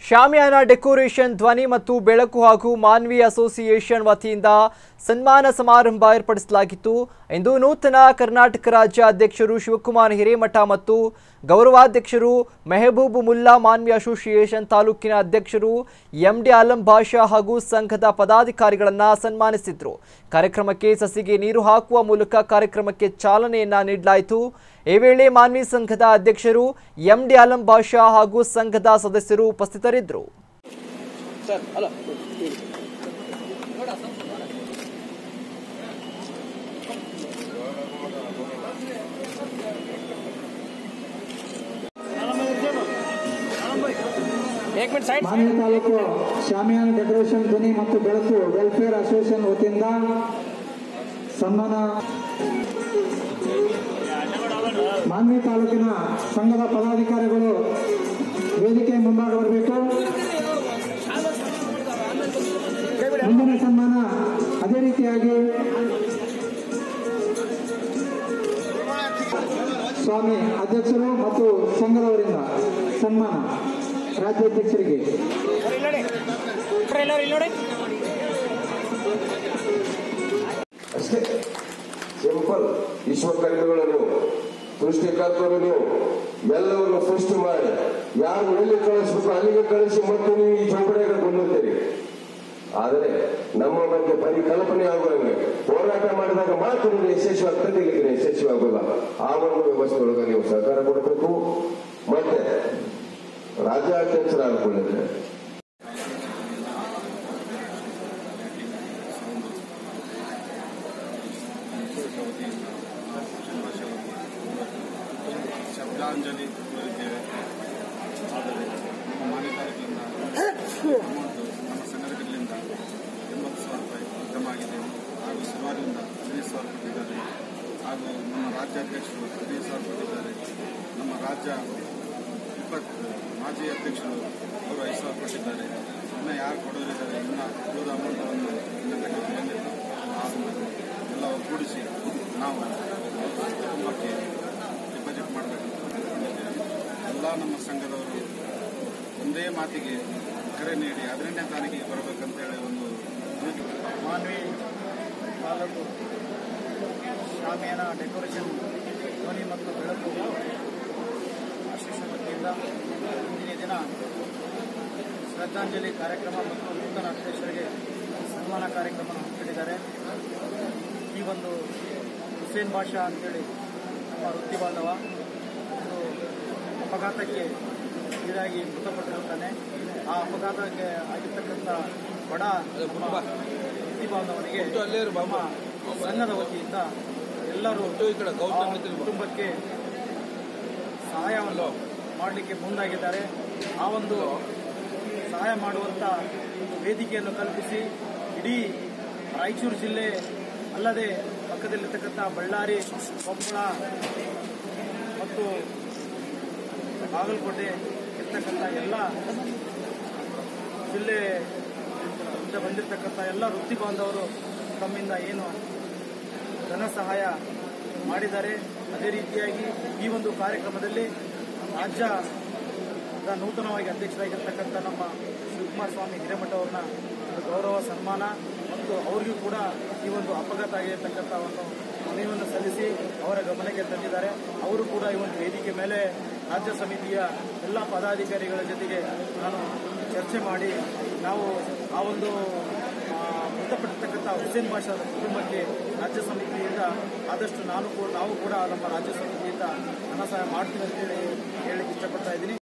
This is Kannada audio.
ಶಾಮಿಯಾನ ಡೆಕೋರೇಷನ್ ಧ್ವನಿ ಮತ್ತು ಬೆಳಕು ಹಾಗೂ ಮಾನ್ವಿ ಅಸೋಸಿಯೇಷನ್ ವತಿಯಿಂದ ಸನ್ಮಾನ ಸಮಾರಂಭ ಏರ್ಪಡಿಸಲಾಗಿತ್ತು ಇಂದು ನೂತನ ಕರ್ನಾಟಕ ರಾಜ್ಯ ಅಧ್ಯಕ್ಷರು ಶಿವಕುಮಾರ್ ಹಿರೇಮಠ ಮತ್ತು ಗೌರವಾಧ್ಯಕ್ಷರು ಮೆಹಬೂಬ್ ಮುಲ್ಲಾ ಮಾನ್ವಿ ಅಸೋಸಿಯೇಷನ್ ತಾಲೂಕಿನ ಅಧ್ಯಕ್ಷರು ಎಂಡಿ ಆಲಂ ಭಾಷಾ ಹಾಗೂ ಸಂಘದ ಪದಾಧಿಕಾರಿಗಳನ್ನ ಸನ್ಮಾನಿಸಿದ್ರು ಕಾರ್ಯಕ್ರಮಕ್ಕೆ ಸಸಿಗೆ ನೀರು ಹಾಕುವ ಮೂಲಕ ಕಾರ್ಯಕ್ರಮಕ್ಕೆ ಚಾಲನೆಯನ್ನ ನೀಡಲಾಯಿತು ಈ ವೇಳೆ ಮಾನ್ವಿ ಸಂಘದ ಅಧ್ಯಕ್ಷರು ಎಂಡಿ ಆಲಂ ಭಾಷಾ ಹಾಗೂ ಸಂಘದ ಸದಸ್ಯರು ಉಪಸ್ಥಿತರಿದ್ದರು ಮಾನ್ವಿ ತಾಲೂಕು ಶಾಮಿಯಾನ ಡೆಕೋರೇಷನ್ ಧ್ವನಿ ಮತ್ತು ಬೆಳಕು ವೆಲ್ಫೇರ್ ಅಸೋಸಿಯೇಷನ್ ವತಿಯಿಂದ ಸನ್ಮಾನ ಮಾನ್ವಿ ತಾಲೂಕಿನ ಸಂಘದ ಪದಾಧಿಕಾರಿಗಳು ವೇದಿಕೆ ಮುಂಭಾಗ ಬರಬೇಕು ಮುಂದಿನ ಸನ್ಮಾನ ಅದೇ ರೀತಿಯಾಗಿ ಸ್ವಾಮಿ ಅಧ್ಯಕ್ಷರು ಮತ್ತು ಸಂಘದವರಿಂದ ಸನ್ಮಾನ ರಾಜ್ಯಾಧ್ಯಕ್ಷರಿಗೆ ಅಷ್ಟೇ ಸಿಂಪಲ್ ವಿಶ್ವಕರ್ಮಿಗಳು ನೀವು ಸೃಷ್ಟಿಕರ್ತರು ನೀವು ಎಲ್ಲವನ್ನು ಸೃಷ್ಟಿ ಮಾಡಿ ಯಾರು ಎಲ್ಲಿ ಕಳಿಸ್ಬೇಕು ಅಲ್ಲಿಗೆ ಕಳಿಸಿ ಮತ್ತು ನೀವು ಈ ಚೌಕಡೆಗೆ ಕೊಂದಿರ್ತೀರಿ ಆದರೆ ನಮ್ಮ ಬಗ್ಗೆ ಪರಿಕಲ್ಪನೆ ಆಗುವಂಗೆ ಹೋರಾಟ ಮಾಡಿದಾಗ ಮಾತ್ರ ನೀವು ಯಶಸ್ವಿ ಆಗ್ತದೆ ಇಲ್ಲಿಗೆ ಯಶಸ್ವಿ ಆಗೋಲ್ಲ ಆ ಒಂದು ವ್ಯವಸ್ಥೆಯೊಳಗೆ ನೀವು ಸಹಕಾರ ಕೊಡಬೇಕು ಮತ್ತೆ ರಾಜ್ಯಾಧ್ಯಕ್ಷರಾಗಿಕೊಳ್ಳಿದ್ರೆ ಶ್ರದ್ಧಾಂಜಲಿ ಕೋರಿದ್ದೇವೆ ಆದರೆ ನಮ್ಮ ಮಾನ್ಯ ತಾಲೂಕಿನಿಂದ ಅಮೌಂಟ್ ನಮ್ಮ ಸಂಘದ ಕಡೆಯಿಂದ ಎಂಬತ್ತು ಸಾವಿರ ರೂಪಾಯಿ ಜಮ ಆಗಿದೆ ಹಾಗೂ ಸುಮಾರಿಂದ ಹದಿನೈದು ಸಾವಿರ ಕೊಟ್ಟಿದ್ದಾರೆ ಹಾಗೂ ನಮ್ಮ ರಾಜ್ಯಾಧ್ಯಕ್ಷರು ಹದಿನೈದು ಸಾವಿರ ಕೊಟ್ಟಿದ್ದಾರೆ ನಮ್ಮ ರಾಜ್ಯ ಇಪ್ಪತ್ತು ಮಾಜಿ ಅಧ್ಯಕ್ಷರು ಅವರು ಐದು ಸಾವಿರ ಕೊಟ್ಟಿದ್ದಾರೆ ಇನ್ನು ಯಾರು ಕೊಡೋರಿದ್ದಾರೆ ಇನ್ನು ಉಳಿದ ಅಮೌಂಟನ್ನು ಇನ್ನು ಕಟ್ಟಿ ಬಂದಿಲ್ಲ ಅದನ್ನು ಎಲ್ಲ ಒಗ್ಗೂಡಿಸಿ ನಾವು ಕುಟುಂಬಕ್ಕೆ ಡಿಪಾಸಿಟ್ ಮಾಡಬೇಕಂತ ಅಂದ್ಕೊಂಡಿದ್ದೇವೆ ಎಲ್ಲ ನಮ್ಮ ಸಂಘದವರು ಒಂದೇ ಮಾತಿಗೆ ಕರೆ ನೀಡಿ ಹದಿನೆಂಟನೇ ತಾರೀಕಿಗೆ ಬರಬೇಕಂತ ಹೇಳಿ ಒಂದು ಮಾನ್ವಿ ತಾಲೂಕು ಶಾಮಿಯಾನ ಡೆಕೋರೇಷನ್ ಧ್ವನಿ ಮತ್ತು ಬೆಳಕು ಅಸೋಸಿಯೇಷನ್ ವತಿಯಿಂದ ಇಂದಿನ ದಿನ ಶ್ರದ್ಧಾಂಜಲಿ ಕಾರ್ಯಕ್ರಮ ಮತ್ತು ನೂತನ ಅಧ್ಯಕ್ಷರಿಗೆ ಸನ್ಮಾನ ಕಾರ್ಯಕ್ರಮ ಹಮ್ಮಿಕೊಂಡಿದ್ದಾರೆ ಈ ಒಂದು ಹುಸೇನ್ ಬಾಷಾ ಅಂತೇಳಿ ನಮ್ಮ ವೃತ್ತಿ ಬಾಂಧವ ಒಂದು ಅಪಘಾತಕ್ಕೆ ಈಡಾಗಿ ಮೃತಪಟ್ಟಿರುತ್ತಾನೆ ಆ ಅಪಘಾತಕ್ಕೆ ಆಗಿರ್ತಕ್ಕಂಥ ಬಡ ನಮ್ಮ ವೃತ್ತಿ ಬಾಂಧವನಿಗೆ ನಮ್ಮ ಸಂಘದ ವತಿಯಿಂದ ಎಲ್ಲರೂ ಆ ಒಂದು ಕುಟುಂಬಕ್ಕೆ ಸಹಾಯವನ್ನು ಮಾಡಲಿಕ್ಕೆ ಮುಂದಾಗಿದ್ದಾರೆ ಆ ಒಂದು ಸಹಾಯ ಮಾಡುವಂಥ ಒಂದು ವೇದಿಕೆಯನ್ನು ಕಲ್ಪಿಸಿ ಇಡೀ ರಾಯಚೂರು ಜಿಲ್ಲೆ ಅಲ್ಲದೆ ಪಕ್ಕದಲ್ಲಿರ್ತಕ್ಕಂಥ ಬಳ್ಳಾರಿ ಕೊಪ್ಪಳ ಮತ್ತು ಬಾಗಲಕೋಟೆ ಇರ್ತಕ್ಕಂಥ ಎಲ್ಲ ಜಿಲ್ಲೆ ಇಂದ ಬಂದಿರತಕ್ಕಂಥ ಎಲ್ಲ ವೃತ್ತಿ ಬಾಂಧವರು ತಮ್ಮಿಂದ ಏನು ಧನ ಸಹಾಯ ಮಾಡಿದ್ದಾರೆ ಅದೇ ರೀತಿಯಾಗಿ ಈ ಒಂದು ಕಾರ್ಯಕ್ರಮದಲ್ಲಿ ರಾಜ್ಯದ ನೂತನವಾಗಿ ಅಧ್ಯಕ್ಷರಾಗಿರ್ತಕ್ಕಂಥ ನಮ್ಮ ಶಿವಕುಮಾರ ಸ್ವಾಮಿ ಹಿರೇಮಠ ಅವ್ರನ್ನ ಒಂದು ಗೌರವ ಸನ್ಮಾನ ಮತ್ತು ಅವರಿಗೂ ಕೂಡ ಈ ಒಂದು ಅಪಘಾತ ಆಗಿರ್ತಕ್ಕಂಥ ಒಂದು ಮನವಿಯನ್ನು ಸಲ್ಲಿಸಿ ಅವರ ಗಮನಕ್ಕೆ ತಂದಿದ್ದಾರೆ ಅವರು ಕೂಡ ಈ ಒಂದು ವೇದಿಕೆ ಮೇಲೆ ರಾಜ್ಯ ಸಮಿತಿಯ ಎಲ್ಲ ಪದಾಧಿಕಾರಿಗಳ ಜೊತೆಗೆ ನಾನು ಚರ್ಚೆ ಮಾಡಿ ನಾವು ಆ ಒಂದು ಆ, ಮೃತಪಟ್ಟಿರ್ತಕ್ಕಂಥ ಹುಸೇನ್ ಬಾಷಾದ ಕುಟುಂಬಕ್ಕೆ ರಾಜ್ಯ ಸಮಿತಿಯಿಂದ ಆದಷ್ಟು ನಾನು ಕೂಡ ನಾವು ಕೂಡ ನಮ್ಮ ರಾಜ್ಯ ಸಮಿತಿಯಿಂದ ಹಣ ಸಹಾಯ ಮಾಡ್ತೀವಿ ಅಂತೇಳಿ ಹೇಳಲಿಕ್ಕೆ ಇಷ್ಟಪಡ್ತಾ ಇದ್ದೀನಿ